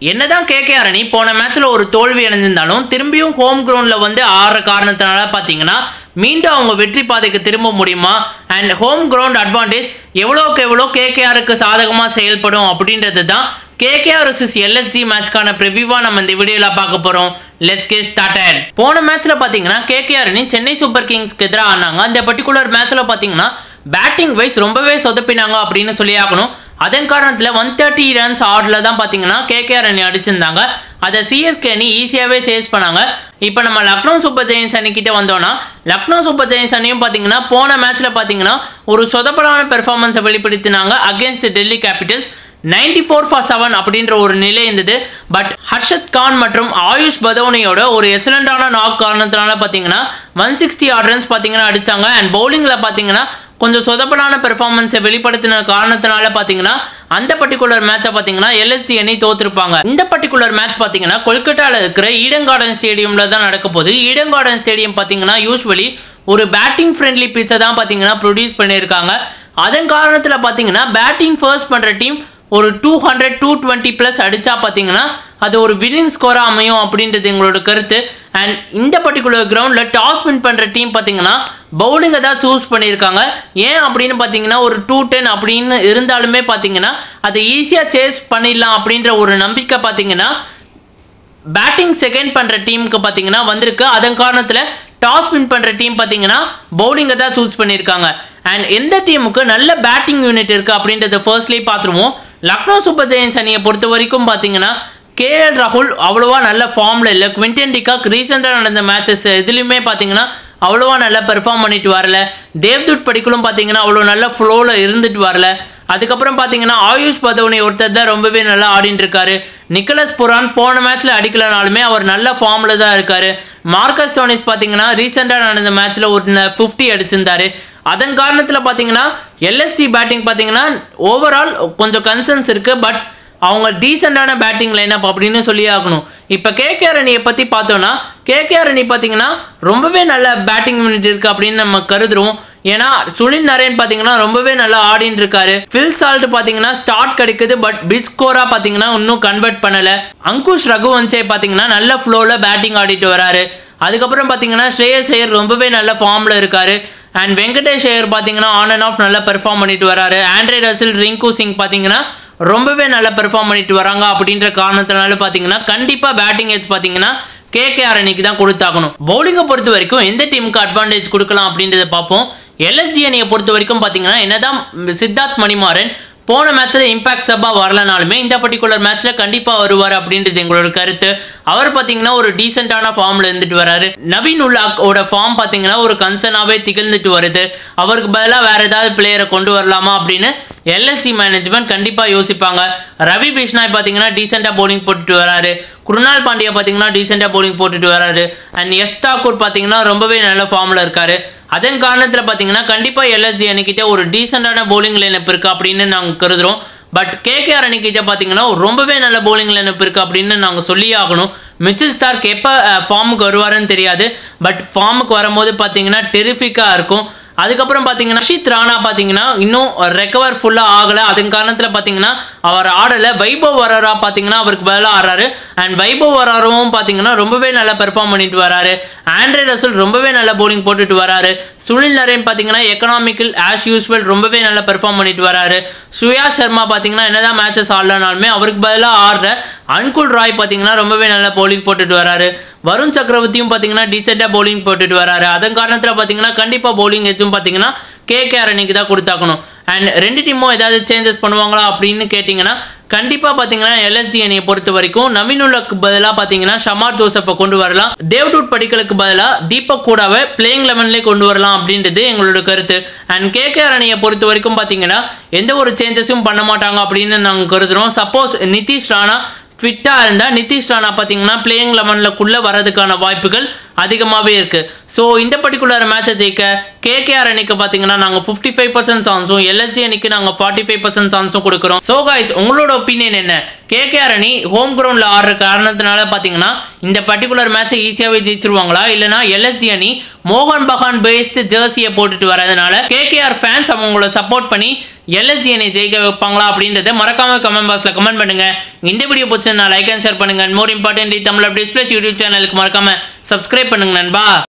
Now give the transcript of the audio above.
என்னதான் கேகேஆர் அணி போன மேட்ச்ல ஒரு தோல்வி அடைஞ்சிருந்தாலும் திரும்பியும் ஹோம் கிரவுண்ட்ல வந்து ஆடுற காரணத்தினால பார்த்தீங்கன்னா மீண்டும் அவங்க வெற்றி பாதைக்கு திரும்ப முடியுமா அண்ட் ஹோம் கிரவுண்ட் அட்வான்டேஜ் எவ்வளோக்கு எவ்வளோ கேகேஆருக்கு சாதகமாக செயல்படும் அப்படின்றது தான் கேகேஆர் வர்சஸ் எல்எஸ்ஜி மேட்ச்க்கான ப்ரிவியூவா நம்ம இந்த வீடியோவில் பார்க்க போகிறோம் லெட்ஸ் கே ஸ்டார்டட் போன மேட்ச்ல பார்த்தீங்கன்னா கேகேஆர் அணி சென்னை சூப்பர் கிங்ஸ்க்கு எதிராக ஆனாங்க அந்த பர்டிகுலர் மேட்ச்ல பார்த்தீங்கன்னா பேட்டிங் வைஸ் ரொம்பவே சொதப்பினாங்க அப்படின்னு சொல்லி ஆகணும் அதன் காரணத்தில் ஒன் தேர்ட்டி ரன்ஸ் ஆர்டில் தான் பார்த்தீங்கன்னா கேகேஆர் அணி அடிச்சிருந்தாங்க அதை சிஎஸ்கே அணி ஈஸியாகவே சேஸ் பண்ணாங்க இப்போ நம்ம லக்னோ சூப்பர் ஜெயின்ஸ் அணிக்கிட்ட வந்தோம்னா லக்னோ சூப்பர் ஜெயின்ஸ் அணியும் பார்த்தீங்கன்னா போன மேட்ச்சில் பார்த்தீங்கன்னா ஒரு சொதப்பலான பெர்ஃபார்மன்ஸை வெளிப்படுத்தினாங்க against Delhi Capitals ninety four for seven அப்படின்ற ஒரு நிலை இருந்தது பட் ஹர்ஷத் கான் மற்றும் ஆயுஷ் பதோனியோட ஒரு எக்ஸலண்டான நாக் காரணத்தினால பார்த்தீங்கன்னா ஒன் சிக்ஸ்டி ஆட் ரன்ஸ் பார்த்தீங்கன்னா அடிச்சாங்க அண்ட் பவுலிங்கில் பார்த்தீங்கன்னா கொஞ்சம் சொதப்பலான பெர்ஃபார்மன்ஸை வெளிப்படுத்தின காரணத்தினால பார்த்தீங்கன்னா அந்த பர்டிகுலர் மேட்சை பார்த்தீங்கன்னா எல்எஸ்டி அணி தோத்துருப்பாங்க இந்த பர்டிகுலர் மேட்ச் பார்த்தீங்கன்னா கொல்கட்டாவில் இருக்கிற ஈடன் கார்டன் ஸ்டேடியமில் தான் நடக்க போகுது ஈடன் கார்டன் ஸ்டேடியம் பார்த்தீங்கன்னா யூஸ்வலி ஒரு பேட்டிங் ஃப்ரெண்ட்லி பிச்சை தான் பார்த்தீங்கன்னா ப்ரொடியூஸ் பண்ணியிருக்காங்க அதன் காரணத்தில் பார்த்தீங்கன்னா பேட்டிங் ஃபர்ஸ்ட் பண்ணுற டீம் ஒரு two hundred to twenty plus அடித்தா பார்த்தீங்கன்னா அது ஒரு வின்னிங் ஸ்கோராக அமையும் அப்படின்றது எங்களோட கருத்து அண்ட் இந்த பர்டிகுலர் கிரவுண்டில் டாஸ் வின் பண்ணுற டீம் பார்த்தீங்கன்னா பவுலிங்கை தான் சூஸ் பண்ணியிருக்காங்க ஏன் அப்படின்னு பார்த்தீங்கன்னா ஒரு டூ டென் அப்படின்னு இருந்தாலுமே பார்த்தீங்கன்னா அதை ஈஸியாக சேஸ் பண்ணிடலாம் அப்படின்ற ஒரு நம்பிக்கை பார்த்தீங்கன்னா பேட்டிங் செகண்ட் பண்ணுற டீமுக்கு பார்த்தீங்கன்னா வந்திருக்கு அதன் காரணத்தில் டாஸ் வின் பண்ணுற டீம் பார்த்தீங்கன்னா பவுலிங்கை தான் சூஸ் பண்ணியிருக்காங்க அண்ட் எந்த டீமுக்கு நல்ல பேட்டிங் யூனிட் இருக்குது அப்படின்றத ஃபர்ஸ்ட்லேயே பார்த்துருவோம் லக்னோ சூப்பர் ஜெயின்ஸ் அணியை பொறுத்த வரைக்கும் பார்த்தீங்கன்னா கேஎல் ராகுல் அவ்வளோவா நல்ல ஃபார்மில் இல்லை குவிண்டன் டிகாக் ரீசெண்டாக நடந்த மேட்சஸ் இதுலேயுமே பார்த்தீங்கன்னா அவ்வளோவா நல்லா பெர்ஃபார்ம் பண்ணிட்டு வரல தேவ்துட் படிக்கலும் பார்த்தீங்கன்னா அவ்வளோ நல்ல ஃப்ளோவில் இருந்துட்டு வரல அதுக்கப்புறம் பார்த்தீங்கன்னா ஆயுஷ் பதவனி ஒருத்தர் தான் ரொம்பவே நல்லா ஆடிட்டு இருக்காரு நிக்கலஸ் புரான் போன மேட்ச்சில் அடிக்கலனாலுமே அவர் நல்ல ஃபார்மில் தான் இருக்காரு மார்க்கஸ் டோனிஸ் பார்த்தீங்கன்னா ரீசெண்டாக நடந்த மேட்ச்சில் ஒரு ஃபிஃப்டி அடிச்சிருந்தாரு அதன் காரணத்தில் பார்த்தீங்கன்னா எல்எஸ்சி பேட்டிங் பார்த்தீங்கன்னா ஓவரால் கொஞ்சம் கன்சர்ன்ஸ் இருக்குது பட் அவங்க டீசெண்டான பேட்டிங் லைனப் அப்படின்னு சொல்லி ஆகணும் இப்போ கேகேஆர் அணியை பற்றி பார்த்தோன்னா கேகேஆர் அணி பார்த்தீங்கன்னா ரொம்பவே நல்ல பேட்டிங் யூனிட் இருக்குது அப்படின்னு நம்ம கருதுறோம் ஏன்னா சுனில் நரேன் பார்த்தீங்கன்னா ரொம்பவே நல்லா ஆடின்னு இருக்காரு ஃபில் சால்ட் பார்த்தீங்கன்னா ஸ்டார்ட் கிடைக்குது பட் பிட் ஸ்கோராக பார்த்தீங்கன்னா இன்னும் கன்வெர்ட் பண்ணலை அங்குஷ் ரகுவன்சே பார்த்தீங்கன்னா நல்ல ஃப்ளோவில் பேட்டிங் ஆடிட்டு வராரு அதுக்கப்புறம் பார்த்தீங்கன்னா ஸ்ரேயஸ் ஐயர் ரொம்பவே நல்ல ஃபார்மில் இருக்காரு அண்ட் வெங்கடேஷ் ஐயர் பார்த்தீங்கன்னா ஆன் அண்ட் ஆஃப் நல்லா பெர்ஃபார்ம் பண்ணிட்டு வராரு ஆண்ட்ரே ரசில் ரிங்கு சிங் பார்த்தீங்கன்னா ரொம்பவே நல்லா பெர்ஃபார்ம் பண்ணிட்டு வராங்க அப்படின்ற காரணத்தினால பார்த்தீங்கன்னா கண்டிப்பாக பேட்டிங் ஏஜ் பார்த்தீங்கன்னா கேகேஆர் அணிக்கு தான் கொடுத்தாகணும் பவுலிங்கை பொறுத்த வரைக்கும் எந்த டீமுக்கு அட்வான்டேஜ் கொடுக்கலாம் அப்படின்றத பார்ப்போம் எல்எஸ்ஜி அணியை பொறுத்த வரைக்கும் பார்த்தீங்கன்னா என்னதான் சித்தார்த் மணிமாறன் போன மேட்ச்சில் இம்பாக்ட் சப்பாக வரலனாலுமே இந்த பர்டிகுலர் மேட்ச்சில் கண்டிப்பாக வருவார் அப்படின்றது எங்களோட கருத்து அவர் பார்த்தீங்கன்னா ஒரு டீசெண்டான ஃபார்மில் இருந்துட்டு வராரு நவீன் உல்லாக்கோட ஃபார்ம் பார்த்தீங்கன்னா ஒரு கன்சர்னாகவே திகழ்ந்துட்டு வருது அவருக்கு பதிலாக வேற ஏதாவது பிளேயரை கொண்டு வரலாமா அப்படின்னு எல்எஸ்சி மேனேஜ்மெண்ட் கண்டிப்பாக யோசிப்பாங்க ரவி பிஷ்னாய் பார்த்தீங்கன்னா டீசெண்டாக போலிங் போட்டுட்டு வராரு குருணால் பாண்டியா பார்த்தீங்கன்னா டீசெண்டாக போலிங் போட்டுட்டு வராரு அண்ட் எஸ் தாக்கூர் பார்த்தீங்கன்னா ரொம்பவே நல்ல ஃபார்மில் இருக்காரு அதன் காரணத்தில் பார்த்தீங்கன்னா கண்டிப்பாக எல்எஸ்ஜி அணிக்கிட்ட ஒரு டீசெண்டான போலிங் லைனப் இருக்குது அப்படின்னு நாங்கள் கருதுகிறோம் பட் கேகேஆர் அணிக்கிட்ட பார்த்தீங்கன்னா ரொம்பவே நல்ல போலிங் லைனப் இருக்குது அப்படின்னு நாங்கள் சொல்லியே ஆகணும் மிச்சில் ஸ்டார்க் எப்போ ஃபார்முக்கு வருவாருன்னு தெரியாது பட் ஃபார்முக்கு வரும்போது பார்த்தீங்கன்னா டெரிஃபிக்காக இருக்கும் அதுக்கப்புறம் பார்த்தீங்கன்னா ரஷித் ராணா பார்த்தீங்கன்னா இன்னும் ரெக்கவர் ஃபுல்லாக ஆகலை அதன் காரணத்தில் பார்த்தீங்கன்னா அவர் ஆடலை வைபவ் வராரா பார்த்தீங்கன்னா அவருக்கு பதிலாக ஆடுறாரு அண்ட் வைபவ் வராரும் பார்த்தீங்கன்னா ரொம்பவே நல்லா பெர்ஃபார்ம் பண்ணிட்டு வராரு ஆண்ட்ரே ரசல் ரொம்பவே நல்ல போலிங் போட்டுட்டு வராரு சுனில் நரேன் பார்த்தீங்கன்னா எக்கனாமிக்கல் ஆஸ் யூஸ்வல் ரொம்பவே நல்லா பெர்ஃபார்ம் பண்ணிட்டு வராரு சுயா சர்மா பார்த்தீங்கன்னா என்னதான் மேட்சஸ் ஆடலனாலுமே அவருக்கு பதிலாக ஆடுற அன்குல் ராய் பார்த்தீங்கன்னா ரொம்பவே நல்லா போலிங் போட்டுட்டு வராரு வருண் சக்கரவர்த்தியும் பார்த்தீங்கன்னா டீசெண்டாக போலிங் போட்டுட்டு வராரு அதன் காரணத்தில் பார்த்தீங்கன்னா கண்டிப்பாக போலிங் எச்சும் பார்த்தீங்கன்னா கேகேஆர் அன்னைக்கு தான் கொடுத்தாக்கணும் அண்ட் ரெண்டு டீமும் ஏதாவது சேஞ்சஸ் பண்ணுவாங்களா அப்படின்னு கேட்டிங்கன்னா கண்டிப்பாக பார்த்தீங்கன்னா எல்எஸ்ஜி அணியை பொறுத்த வரைக்கும் நவீனுல்லக்கு பதிலாக பார்த்தீங்கன்னா ஷமார் ஜோசப்பை கொண்டு வரலாம் தேவ்டூட் படிக்கலுக்கு பதிலாக தீபக் கூடாவை பிளேயிங் லெவன்லேயே கொண்டு வரலாம் அப்படின்றது எங்களோட கருத்து அண்ட் கேகேஆர் அணியை பொறுத்த வரைக்கும் பார்த்தீங்கன்னா எந்த ஒரு சேஞ்சஸும் பண்ண மாட்டாங்க அப்படின்னு நாங்கள் கருதுகிறோம் சப்போஸ் நிதிஷ் ராணா ஃபிட்டாக இருந்தால் நிதிஷ் ராணா பார்த்தீங்கன்னா பிளேயிங் லெவனில் வரதுக்கான வாய்ப்புகள் அதிகமாகவே இருக்குது ஸோ இந்த பர்டிகுலர் மேட்சை ஜெயிக்க கேகேஆர் அணிக்கு பார்த்தீங்கன்னா நாங்கள் ஃபிஃப்டி ஃபைவ் பர்சன்ட் சான்ஸும் எல்எஸ்ஜி அணிக்கு நாங்கள் ஃபார்ட்டி ஃபைவ் பர்சன்ட் சான்ஸும் கொடுக்குறோம் ஸோ காய்ஸ் உங்களோட ஒப்பீனியன் என்ன கேகேஆர் அணி ஹோம் கிரவுண்டில் ஆடுற காரணத்தினால பார்த்தீங்கன்னா இந்த பர்டிகுலர் மேட்சை ஈஸியாகவே ஜெயிச்சிருவாங்களா இல்லைனா எல்எஸ்ஜி அணி மோகன் பகான் பேஸ்ட் ஜெர்சியை போட்டுட்டு வரதுனால கேகேஆர் ஃபேன்ஸ் அவங்கள சப்போர்ட் பண்ணி எல்எஸ்ஜி அணி ஜெயிக்க வைப்பாங்களா அப்படின்றத மறக்காம கமெண்ட் பாக்ஸ்ல கமெண்ட் பண்ணுங்க இந்த வீடியோ பிடிச்சிருந்தா லைக் அண்ட் ஷேர் பண்ணுங்க more important Tamil displays YouTube சேனலுக்கு மறக்காம சப்ஸ்கிரைப் பண்ணுங்க நண்பா